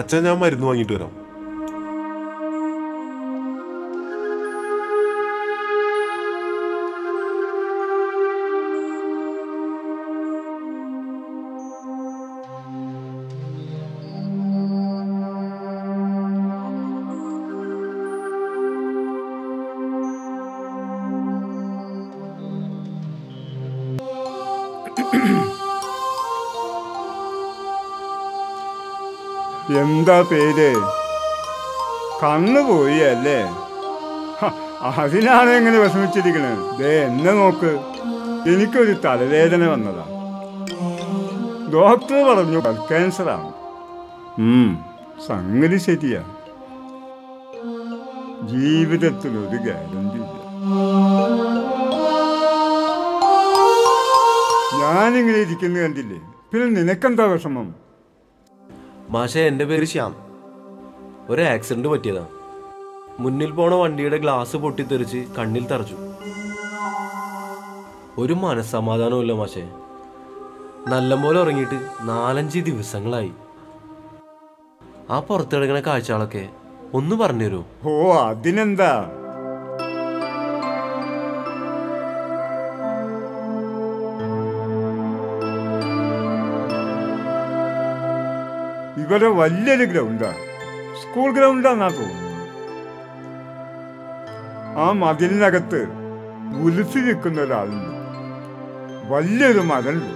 അച്ഛൻ ഞാൻ മരുന്ന് വാങ്ങിയിട്ട് വരാം എന്താ പേര് കണ്ണു പോയി അല്ലേ ഹ, അതിനാണ് എങ്ങനെ വിഷമിച്ചിരിക്കണത് ദേ എന്നെ നോക്ക് എനിക്കൊരു തലവേദന വന്നതാ ഡോക്ടർ പറഞ്ഞു ബ്ലഡ് ക്യാൻസറാണ് ഉം, സംഗതി ശരിയാ ജീവിതത്തിൽ ഒരു ഗ്യാരണ്ടി ഇല്ല ഞാനിങ്ങനെ ഇരിക്കുന്നത് കണ്ടില്ലേ പിന്നെ നിനക്കെന്താ വിഷമം മാഷെ എൻ്റെ പേര് ശ്യാം ഒരു ആക്സിഡന്റ് പറ്റിയതാ മുന്നിൽ പോണ വണ്ടിയുടെ ഗ്ലാസ് പൊട്ടിത്തെറിച്ച് കണ്ണിൽ തറച്ചു ഒരു മനസ്സമാധാനവുമില്ല മാഷെ നല്ലപോലെ ഉറങ്ങിയിട്ട് നാലഞ്ച് ദിവസങ്ങളായി ആ പുറത്തിറങ്ങണ കാഴ്ചകളൊക്കെ ഒന്ന് പറഞ്ഞുതരൂ ഓ അതിനെന്താ ഇവിടെ വലിയൊരു ഗ്രൗണ്ടാ സ്കൂൾ ഗ്രൗണ്ടാന്നാ തോന്നുന്നു ആ മതിലിനകത്ത് ഉലുസി നിൽക്കുന്ന ഒരാളുണ്ട് വലിയൊരു മരമുണ്ട്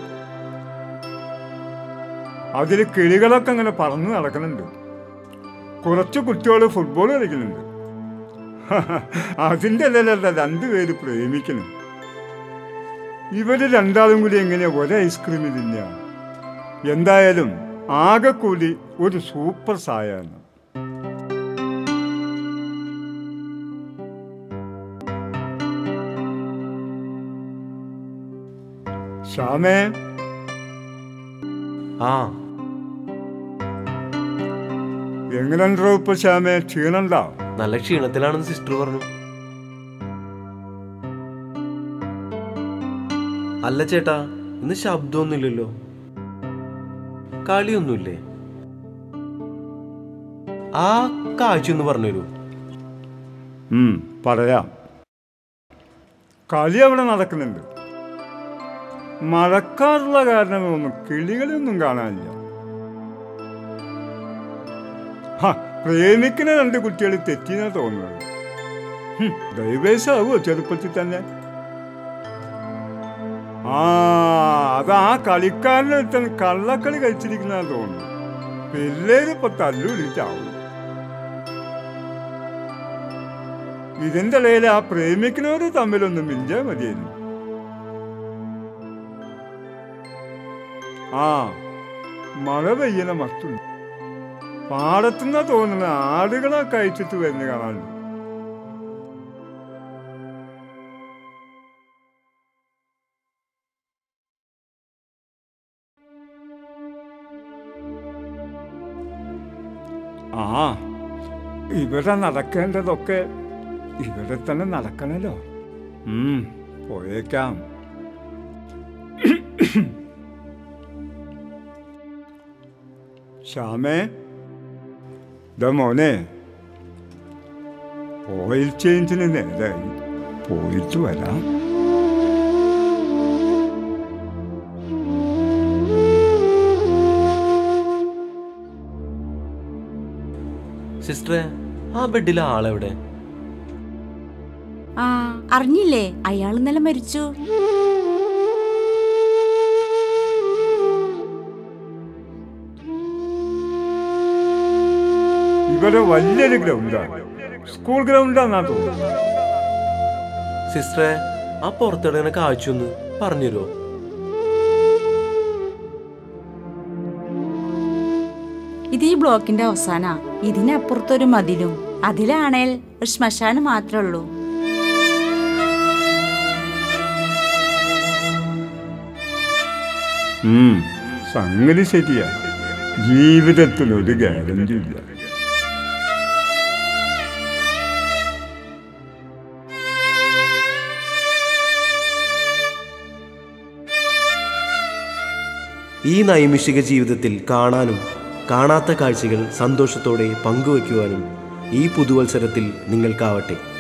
അതിൽ കിളികളൊക്കെ അങ്ങനെ പറന്ന് നടക്കുന്നുണ്ട് കുറച്ച് കുട്ടികൾ ഫുട്ബോൾ കളിക്കുന്നുണ്ട് അതിൻ്റെ ഇടയിലല്ല രണ്ടുപേര് പ്രേമിക്കണം ഇവര് രണ്ടാളും കൂടി എങ്ങനെയാ ഒരേ ഐസ്ക്രീം തിന്നുക എന്തായാലും ആകെ കൂടി ഒരു സൂപ്പർ സായാണ് ശ്യാമേ ആ എങ്ങനെയുണ്ടോ ഇപ്പൊ ശ്യാമേ ക്ഷീണുണ്ടോ നല്ല ക്ഷീണത്തിലാണെന്ന് സിസ്റ്റർ പറഞ്ഞു അല്ല ചേട്ടാ ഇന്ന് ശബ്ദമൊന്നുമില്ലല്ലോ കളിയൊന്നുമില്ലേ ആ കാഴ്ച ഒന്ന് പറഞ്ഞുതരൂ ഉം, പറയാം കളി അവിടെ നടക്കുന്നുണ്ട് മഴക്കാറുള്ള കാരണമൊന്നും കിളികളൊന്നും കാണാനില്ല ഹ, പ്രേമിക്കുന്ന രണ്ട് കുട്ടികൾ തെറ്റിനാ തോന്നുന്നത് ഹും, ദൈവേശാവോ ചെറുപ്പത്തിൽ തന്നെ ആ അത് ആ കളിക്കാരനെ തന്നെ കള്ളക്കളി കഴിച്ചിരിക്കുന്ന തോന്നുന്നു പിള്ളേര് ഇപ്പൊ തല്ലുപിടിച്ചാവും ഇതിന്റെ ഇടയിൽ ആ പ്രേമിക്കുന്നവര് തമ്മിലൊന്നും മിഞ്ചാ മതിയായിരുന്നു ആ മഴ പെയ്യണ മത്തുണ്ട് പാടത്തുനിന്ന് തോന്നുന്ന ആടുകളെ കഴിച്ചിട്ട് വരുന്ന കാണാനുണ്ട് ആ ഇവിടെ നടക്കേണ്ടതൊക്കെ ഇവിടെ തന്നെ നടക്കണല്ലോ ഉം, പോയേക്കാം ശ്യാമേ ഇതാ മോനെ ഓയിൽ ചേഞ്ചിന് നേരായി പോയിട്ട് വരാം സിസ്റ്ററെ ആ ബെഡിലെ ആളെവിടെ ആ അറിഞ്ഞില്ലേ അയാൾ ഇന്നലെ മരിച്ചു ഇവിടെ വലിയൊരു ഗ്രൗണ്ടാണ് സ്കൂൾ ഗ്രൗണ്ടാന്നാ തോന്നുന്നു സിസ്റ്ററെ ആ പുറത്തിറങ്ങണ കാഴ്ച ഒന്ന് പറഞ്ഞുതരുമോ ഇത് ഈ ബ്ലോക്കിന്റെ അവസാനാ ഇതിനപ്പുറത്തൊരു മതിലും അതിലാണേൽ ഒരു ശ്മശാനം മാത്രമേ ഉള്ളൂ ഉം, സംഗതി ശരിയാ ജീവിതത്തിൽ ഒരു ഗ്യാരണ്ടി ഇല്ല ഈ നൈമിഷിക ജീവിതത്തിൽ കാണാനും കാണാത്ത കാഴ്ചകൾ സന്തോഷത്തോടെ പങ്കുവയ്ക്കുവാനും ഈ പുതുവത്സരത്തിൽ നിങ്ങൾക്കാവട്ടെ